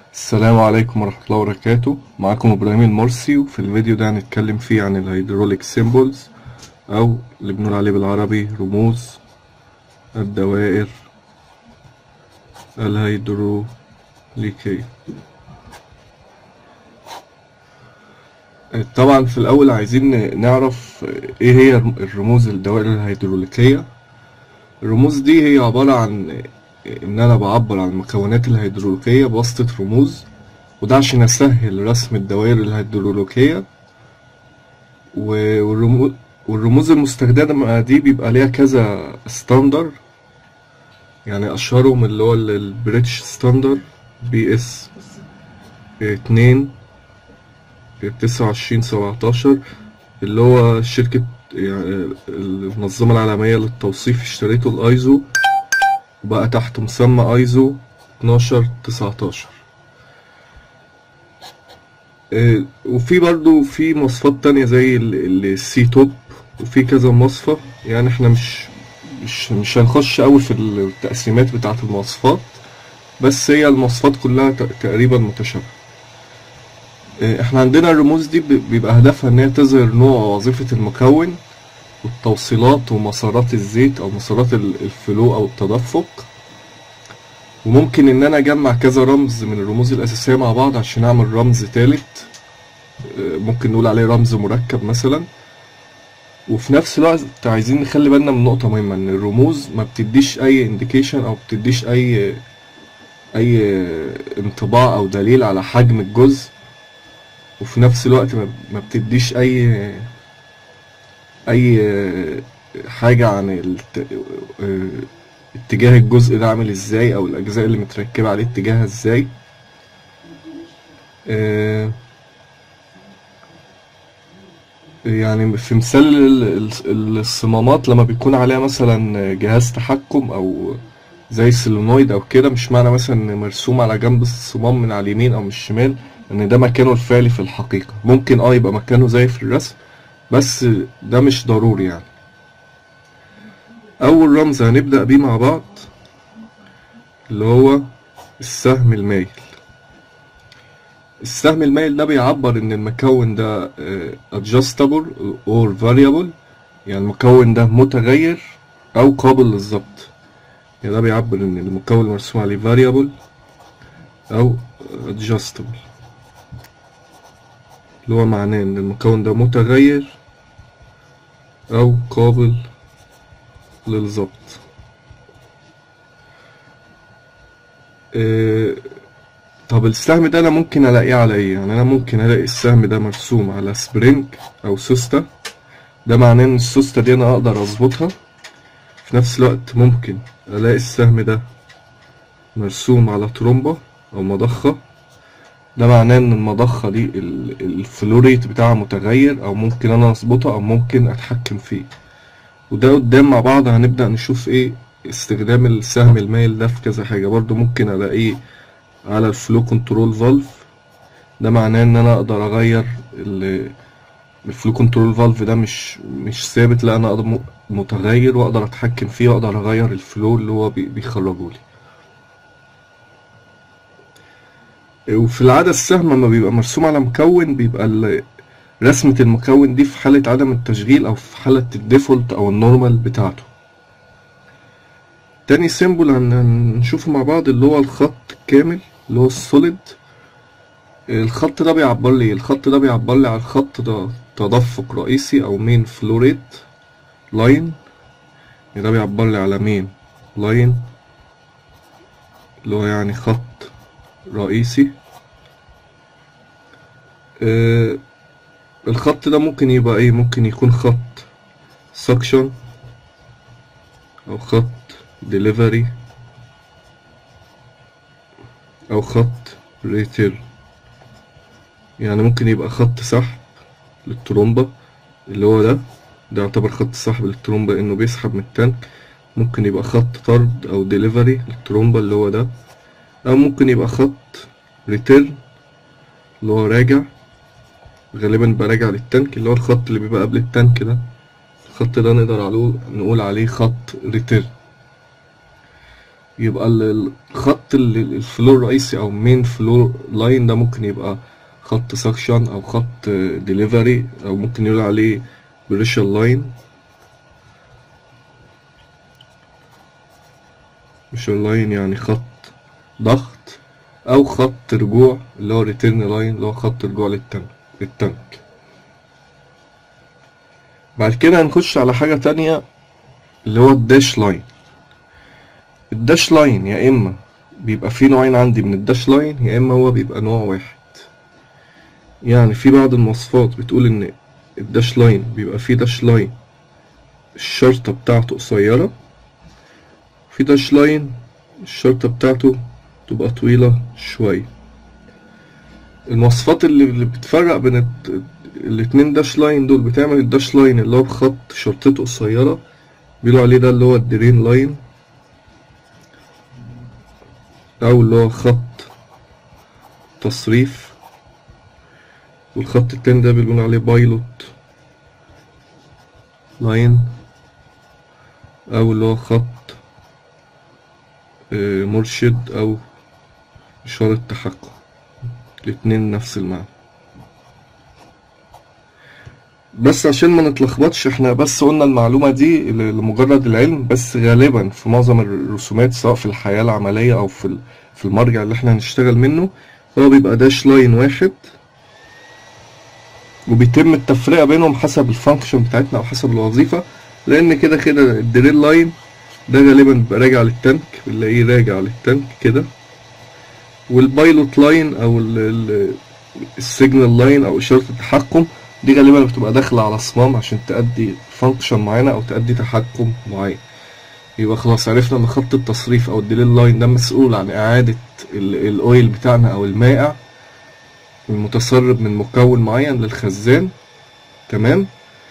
السلام عليكم ورحمة الله وبركاته معكم إبراهيم المرسي وفي الفيديو ده هنتكلم فيه عن الهيدروليك سيمبلز أو اللي بنقول عليه بالعربي رموز الدوائر الهيدروليكية طبعا في الأول عايزين نعرف إيه هي الرموز الدوائر الهيدروليكية الرموز دي هي عبارة عن إن أنا بعبر عن المكونات الهيدروليكية بواسطة رموز وده عشان أسهل رسم الدوائر الهيدروليكية و- والرمو- والرموز المستخدمة دي بيبقى ليها كذا ستاندر يعني أشهرهم اللي هو ال- البريتش ستاندر بي اس اتنين تسعة وعشرين سبعتاشر اللي هو شركة يعني المنظمة العالمية للتوصيف اشتريته الايزو وبقى تحت مسمى ايزو 12 19 آه، وفي برضو في مواصفات تانية زي السي توب وفي كذا مواصفة يعني احنا مش مش مش هنخش قوي في التقسيمات بتاعة المواصفات بس هي المواصفات كلها ت- تقريبا متشابهة آه، احنا عندنا الرموز دي ب- بيبقى هدفها ان هي تظهر نوع وظيفة المكون والتوصيلات ومسارات الزيت او مسارات ال- الفلو او التدفق وممكن ان انا اجمع كذا رمز من الرموز الاساسيه مع بعض عشان اعمل رمز تالت آه، ممكن نقول عليه رمز مركب مثلا وفي نفس الوقت عايزين نخلي بالنا من نقطه مهمه ان الرموز ما بتديش اي انديكيشن او بتديش اي اي انطباع او دليل على حجم الجزء وفي نفس الوقت ما ما بتديش اي اي حاجة عن الت... اتجاه الجزء ده عامل ازاي او الاجزاء اللي متركبة عليه اتجاهها ازاي آه، يعني في مثال ال- ال- الصمامات لما بيكون عليها مثلا جهاز تحكم او زي السولينويد او كده مش معنى مثلا إن مرسوم على جنب الصمام من على اليمين او من الشمال ان ده مكانه الفعلي في الحقيقة ممكن اه يبقى مكانه زي في الرسم بس ده مش ضروري يعني أول رمز هنبدأ بيه مع بعض اللي هو السهم المايل السهم المايل ده بيعبر إن المكون ده آه، adjustable or variable يعني المكون ده متغير أو قابل للظبط يعني ده بيعبر إن المكون المرسوم عليه variable أو adjustable اللي هو معناه إن المكون ده متغير أو قابل للظبط آه، طب السهم ده انا ممكن الاقيه على ايه يعني انا ممكن الاقي السهم ده مرسوم على سبرينج او سوسته ده معناه ان السوسته دي انا اقدر اظبطها في نفس الوقت ممكن الاقي السهم ده مرسوم على ترومبة او مضخة ده معناه ان المضخة دي ال- الفلوريت بتاعها متغير او ممكن انا اظبطها او ممكن اتحكم فيه وده قدام مع بعض هنبدأ نشوف ايه استخدام السهم المايل ده في كذا حاجة برضو ممكن الاقيه على الفلو كنترول فالف ده معناه ان انا اقدر اغير ال- الفلو كنترول فالف ده مش مش ثابت لا انا اقدر م- متغير واقدر اتحكم فيه واقدر اغير الفلو اللي هو بي- بيخرجه لي وفي العادة السهم لما بيبقى مرسوم على مكون بيبقى ال- رسمة المكون دي في حالة عدم التشغيل أو في حالة الديفولت أو النورمال بتاعته تاني سيمبل هن- هنشوفه مع بعض اللي هو الخط الكامل اللي هو السوليد الخط ده بيعبر لي الخط ده بيعبر لي على الخط ده تدفق رئيسي أو مين فلوريت لاين يعني ده بيعبر لي على مين لاين اللي هو يعني خط رئيسي آه، الخط ده ممكن يبقى ايه ممكن يكون خط سكشن او خط ديليفري او خط ريتير يعني ممكن يبقى خط سحب للترومبة اللي هو ده ده يعتبر خط سحب للترومبة انه بيسحب من التانك ممكن يبقى خط طرد او ديليفري للترومبة اللي هو ده او ممكن يبقى خط ريتيرن اللي هو راجع غالبا براجع للتانك اللي هو الخط اللي بيبقى قبل التانك ده الخط ده نقدر عليه نقول عليه خط ريتيرن يبقى ال- الخط ال- الفلو الرئيسي او مين فلو لاين ده ممكن يبقى خط سكشن او خط ديليفري او ممكن يقول عليه بريشر لاين بريشر لاين يعني خط ضغط او خط رجوع اللي هو ريتيرن لاين اللي هو خط رجوع للتانك للتانك بعد كده هنخش على حاجة تانية اللي هو الداش لاين الداش لاين يا اما بيبقى فيه نوعين عندي من الداش لاين يا اما هو بيبقى نوع واحد يعني في بعض المواصفات بتقول ان الداش لاين بيبقى فيه داش لاين الشرطة بتاعته قصيرة في داش لاين الشرطة بتاعته تبقى طويلة شوية المواصفات اللي اللي بتفرق بين الت- الاتنين داش لاين دول بتعمل الداش لاين اللي هو بخط شرطته قصيرة بيقولوا عليه ده اللي هو الدرين لاين أو اللي هو خط تصريف والخط التاني ده بيقولوا عليه بايلوت لاين أو اللي هو خط آه، مرشد أو إشارة تحكم الاتنين نفس المعنى بس عشان ما نتلخبطش احنا بس قلنا المعلومة دي ل- لمجرد العلم بس غالبا في معظم الرسومات سواء في الحياة العملية أو في ال- في المرجع اللي احنا هنشتغل منه هو بيبقى داش لاين واحد وبيتم التفرقة بينهم حسب الفانكشن بتاعتنا أو حسب الوظيفة لأن كده كده الدريل لاين ده غالبا بيبقى راجع للتانك بنلاقيه راجع للتانك كده والبايلوت لاين أو ال- ال- السيجنال لاين أو إشارة التحكم دي غالبا بتبقى داخلة على صمام عشان تأدي فانكشن معينة أو تأدي تحكم معين يبقى خلاص عرفنا إن خط التصريف أو الديليل لاين ده مسؤول عن إعادة ال- الأويل بتاعنا أو المائع المتسرب من مكون معين للخزان تمام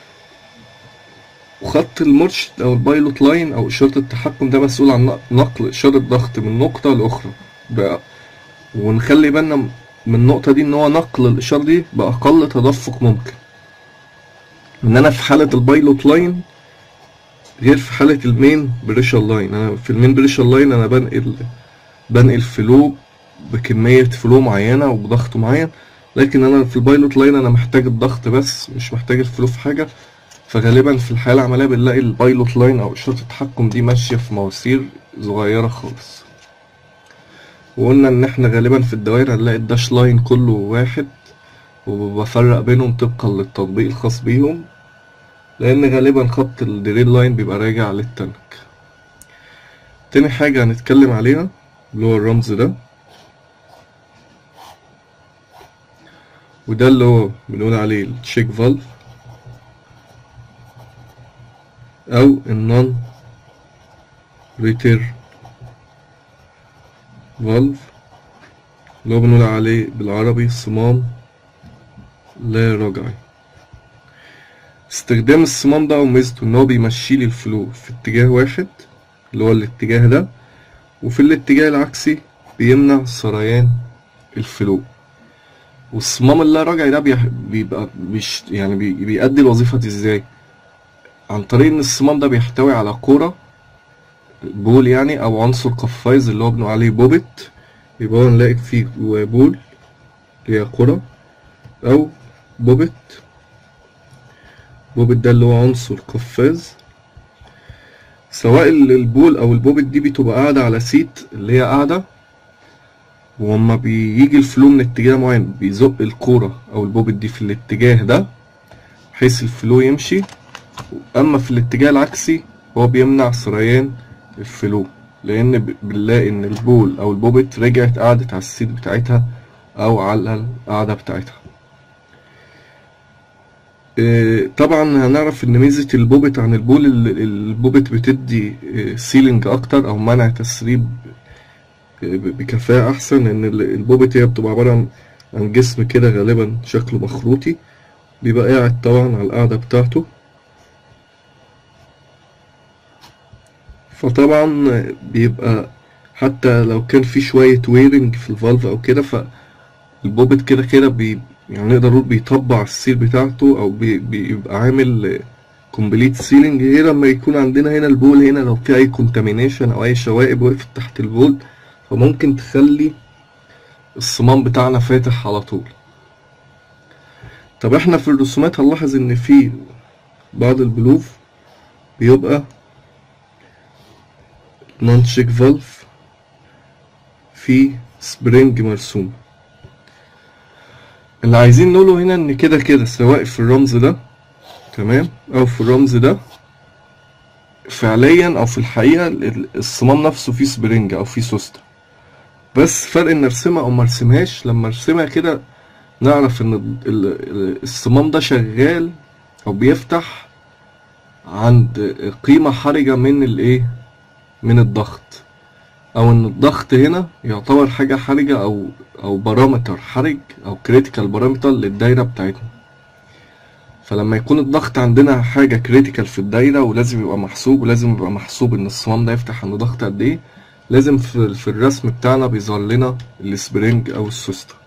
وخط المرشد أو البايلوت لاين أو إشارة التحكم ده مسؤول عن نقل إشارة ضغط من نقطة لأخرى بقى ونخلي بالنا من النقطة دي إن هو نقل الإشارة دي بأقل تدفق ممكن إن أنا في حالة البايلوت لاين غير في حالة المين بريشر لاين أنا في المين بريشر لاين أنا بنقل بنقل فلو بكمية فلو معينة وبضغط معين لكن أنا في البايلوت لاين أنا محتاج الضغط بس مش محتاج الفلو في حاجة فغالبا في الحياة العملية بنلاقي البايلوت لاين أو إشارة التحكم دي ماشية في مواسير صغيرة خالص وقلنا إن إحنا غالبا في الدوائر هنلاقي الداش لاين كله واحد وبفرق بينهم طبقا للتطبيق الخاص بيهم لأن غالبا خط الدريل لاين بيبقى راجع للتانك تاني حاجة هنتكلم عليها اللي هو الرمز ده وده اللي هو بنقول عليه التشيك فالف أو النون ريتير فالف اللي هو بنقول عليه بالعربي صمام لا رجعي استخدام الصمام ده وميزته ان هو بيمشي لي الفلو في اتجاه واحد اللي هو الاتجاه ده وفي الاتجاه العكسي بيمنع سريان الفلو والصمام اللا رجعي ده بيح- بيبقى بيش يعني بي- بيأدي الوظيفة دي ازاي عن طريق ان الصمام ده بيحتوي على كرة بول يعني او عنصر قفاز اللي هو بنقول عليه بوبت يبقى هو نلاقي فيه جواه بول اللي هي كرة او بوبت بوبت ده اللي هو عنصر قفاز سواء ال- البول او البوبت دي بتبقى قاعدة على سيت اللي هي قاعدة وأما بيجي الفلو من اتجاه معين بيزق الكورة أو البوبت دي في الاتجاه ده بحيث الفلو يمشي أما في الاتجاه العكسي هو بيمنع سريان الفلو لأن ب- بنلاقي إن البول أو البوبت رجعت قعدت على السيت بتاعتها أو على القعدة بتاعتها إيه، طبعا هنعرف ان ميزة البوبت عن البول ال- البوبت بتدي سيلينج اكتر او منع تسريب إيه، ب- بكفاءة احسن لان ال- البوبت هي بتبقى عبارة عن عن جسم كده غالبا شكله مخروطي بيبقى قاعد طبعا على القعدة بتاعته فطبعا بيبقى حتى لو كان في شوية ويرنج في الفالف او كده فالبوبت كده كده بي يعني نقدر نقول بيطبع السيل بتاعته او بي بيبقى عامل كومبليت سيلينج هي لما يكون عندنا هنا البول هنا لو في اي كونتامينيشن او اي شوائب وقفت تحت البول فممكن تخلي الصمام بتاعنا فاتح على طول طب احنا في الرسومات هنلاحظ ان في بعض البلوف بيبقى نون تشيك فالف في سبرينج مرسوم اللي عايزين نقوله هنا ان كده كده سواء في الرمز ده تمام او في الرمز ده فعليا او في الحقيقة ال- الصمام نفسه فيه سبرينج او فيه سوستة بس فرق ان ارسمها او مرسمهاش لما ارسمها كده نعرف ان ال- ال- الصمام ده شغال او بيفتح عند قيمة حرجة من الايه من الضغط او ان الضغط هنا يعتبر حاجة حرجة او او بارامتر حرج او كريتيكال بارامتر للدايرة بتاعتنا فلما يكون الضغط عندنا حاجة كريتيكال في الدايرة ولازم يبقى محسوب ولازم يبقى محسوب ان الصمام ده يفتح عند ضغط قد ايه لازم في, في الرسم بتاعنا بيظهر لنا السبرينج او السوستة